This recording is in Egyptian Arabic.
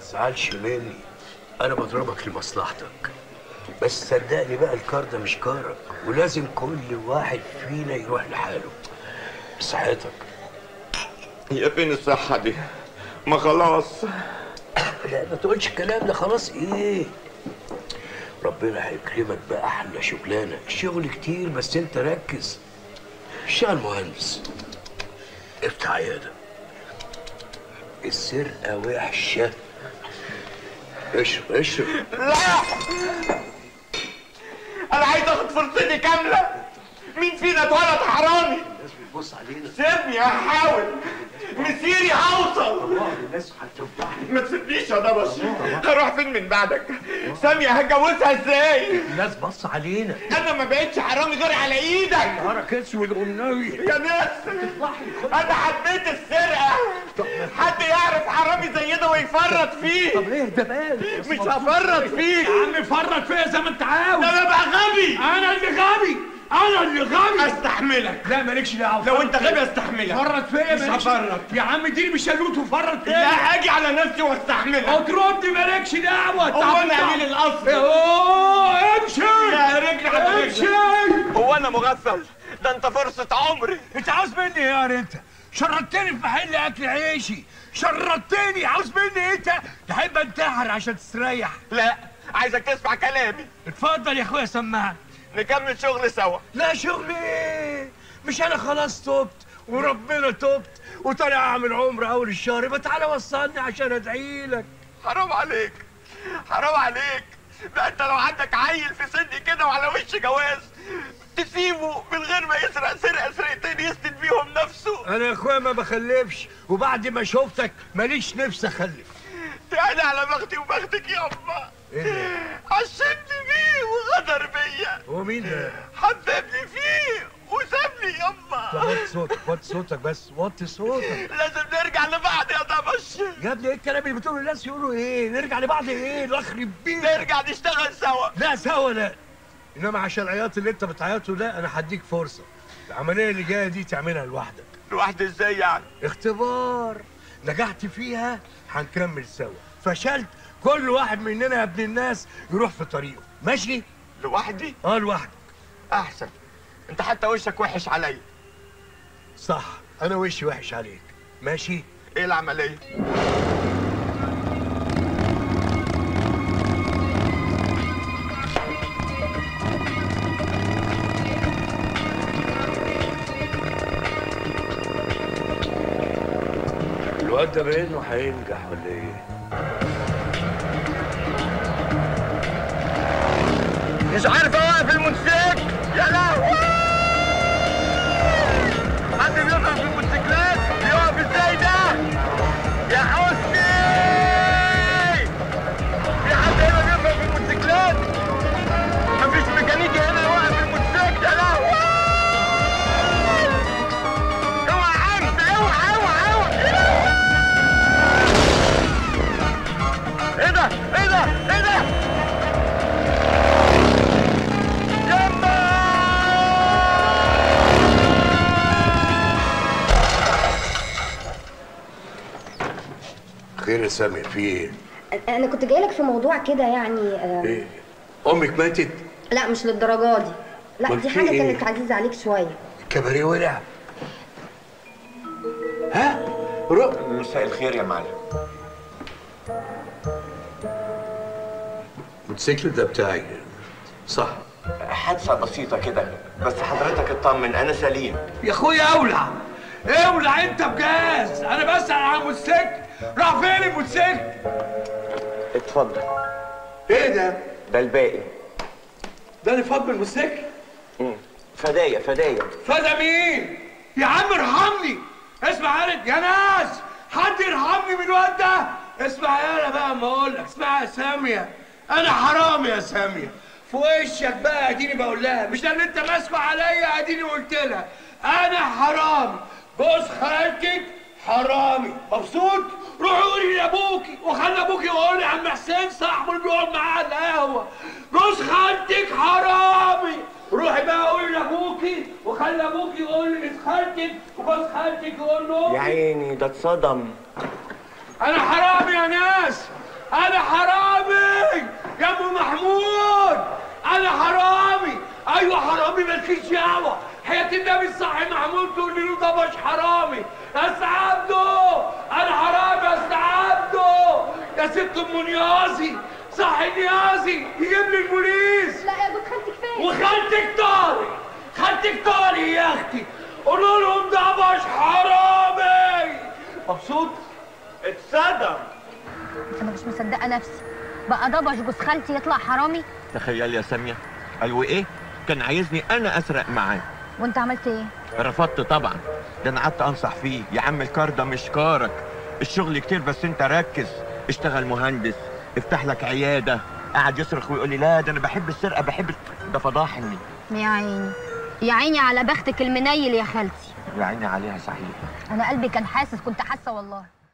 تزعلش مني انا بضربك لمصلحتك بس صدقني بقى الكار ده مش كارك ولازم كل واحد فينا يروح لحاله بصحتك هي فين الصحة دي؟ ما خلاص لا ما تقولش الكلام ده خلاص ايه ربنا هيكرمك بأحلى شغلانة الشغل كتير بس انت ركز اشتغل مهندس افتح عيادة السرقة وحشة اشرب اشرب لا انا عايز اخد فرصتي كاملة مين فينا اتولد حرامي؟ الناس بتبص علينا سيبني هحاول مسيري هوصل الناس هتفضحني ما تسيبنيش يا دبش هروح فين من بعدك سامية هتجوزها ازاي الناس بص علينا انا ما بقتش حرامي غير على ايدك نهارك اسود والنبي يا ناس انا حبيت السرقة حد يعرف حرامي زي ده ويفرط فيه طب ايه ده بقى مش هفرط فيك عم فرط فيا زي ما انت عاوز ده انا بقى غبي انا اللي غبي انا اللي غبي استحملك لا مالكش دعوه لو انت غبي استحملك فرط فيا مش مالكش- هفرط. يا عم اديني بالشلوت وفرط فيا لا هاجي على نفسي واستحملك اطردني مالكش دعوه هو انا قليل الاصل اوه امشي يا رجل على امشي رجلك هو انا مغفل ده انت فرصة عمري انت عاوز مني ايه يا انت شردتني في محل اكل عيشي شردتني عاوز مني انت تحب انتحر عشان تستريح لا عايزك تسمع كلامي اتفضل يا اخويا سمعني نكمل شغل سوا لا شغل ايه مش انا خلاص تبت وربنا تبت وطالع اعمل عمره اول الشهر يبقى تعالى وصلني عشان ادعي لك حرام عليك حرام عليك ده انت لو عندك عيل في سني كده وعلى وش جواز تسيبه من غير ما يسرق سرقه سرقتين يسند بيهم نفسه انا يا اخويا ما بخلفش وبعد ما شفتك ماليش نفس اخلف يعني على بختي وبختك يابا ايه ده عشمني بيه وغدر بيا هو مين ده حببني فيه وسابني طب يابا وطي صوتك وطي صوتك بس وطي صوتك لازم نرجع لبعض يا دبش يا ابني ايه الكلام اللي بتقوله الناس يقولوا ايه نرجع لبعض ايه الله يخرب بيك نرجع نشتغل سوا لا سوا لا انما عشان العياط اللي انت بتعيطه ده انا هديك فرصه العمليه اللي جايه دي تعملها لوحدك لوحدي ازاي يعني اختبار نجحت فيها هنكمل سوا فشلت كل واحد مننا يا ابن الناس يروح في طريقه ماشي لوحدي اه لوحدك احسن انت حتى وشك وحش عليا صح انا وشي وحش عليك ماشي ايه العمليه الواد ده باينه هينجح ولا ايه؟ مش عارف اوقف الموتوسيكل يا لهوي حد بيقف في الموتوسيكلات بيقف ازاي ده يا حسني في حد هنا بيقف في الموتوسيكلات مفيش ميكانيكي هنا يوقف الموتوسيكل يا لهوي اوعى يا عم اوعى اوعى اوعى ايه ده ايه ده ايه ده خير يا سامي في ايه؟ انا كنت جايلك في موضوع كده يعني آه، ايه؟ امك ماتت؟ لا مش للدرجه دي لا أمال دي في حاجه إيه؟ كانت عزيزه عليك شويه الكباريه ولع ها؟ رو مساء الخير يا معلم الموتوسيكل ده بتاعي صح حادثة بسيطة كده بس حضرتك اطمن أنا سليم يا اخويا اولع اولع انت بجاز انا بسال على الموتوسيكل راح فين الموتوسيكل اتفضل ايه ده؟ ده الباقي ده اللي فاض من الموتوسيكل مم. فداية فداية فدا مين يا عم ارحمني اسمع يا ريت- يا ناس حد يرحمني من الواد ده اسمع يالا بقى ما اقول لك اسمع يا ساميه انا حرامي يا ساميه في وشك بقى اديني بقول لها مش ده اللي انت ماسكه عليا اديني قلت لها انا حرامي جوز خالتك حرامي مبسوط روحي قولي لابوكي وخلي ابوكي يقول لي عم حسين صاحبه اللي بيقعد معاه على القهوه جوز خالتك حرامي روحي بقى قولي لابوكي وخلي ابوكي يقول لي بنت خالتك وجوز خالتك يقول له يا عيني ده اتصدم انا حرامي يا ناس انا حرامي يا ابو محمود انا حرامي ايوه حرامي مالكيش دعوه حياة النبي الصحي محمود تقول له ده مش حرامي يا سعبده انا حرامي يا سعبده يا ست ام نيازي صحي نيازي يجيب لي البوليس لا يا جوز خالتي كفايه وخالتك طارق خالتك طارق يا اختي قولوا لهم ده مش حرامي مبسوط اتصدم انا مش مصدقه نفسي بقى ضبش جوز خالتي يطلع حرامي تخيل يا سامية قالوا ايه كان عايزني انا اسرق معاه وانت عملت ايه رفضت طبعا ده انا قعدت انصح فيه يا عم الكار ده مش كارك الشغل كتير بس انت ركز اشتغل مهندس افتح لك عياده قعد يصرخ ويقول لي لا ده انا بحب السرقه بحب ال- ده فضحني يا عيني يا عيني على بختك المنيل يا خالتي يا عيني عليها صحيح انا قلبي كان حاسس كنت حاسه والله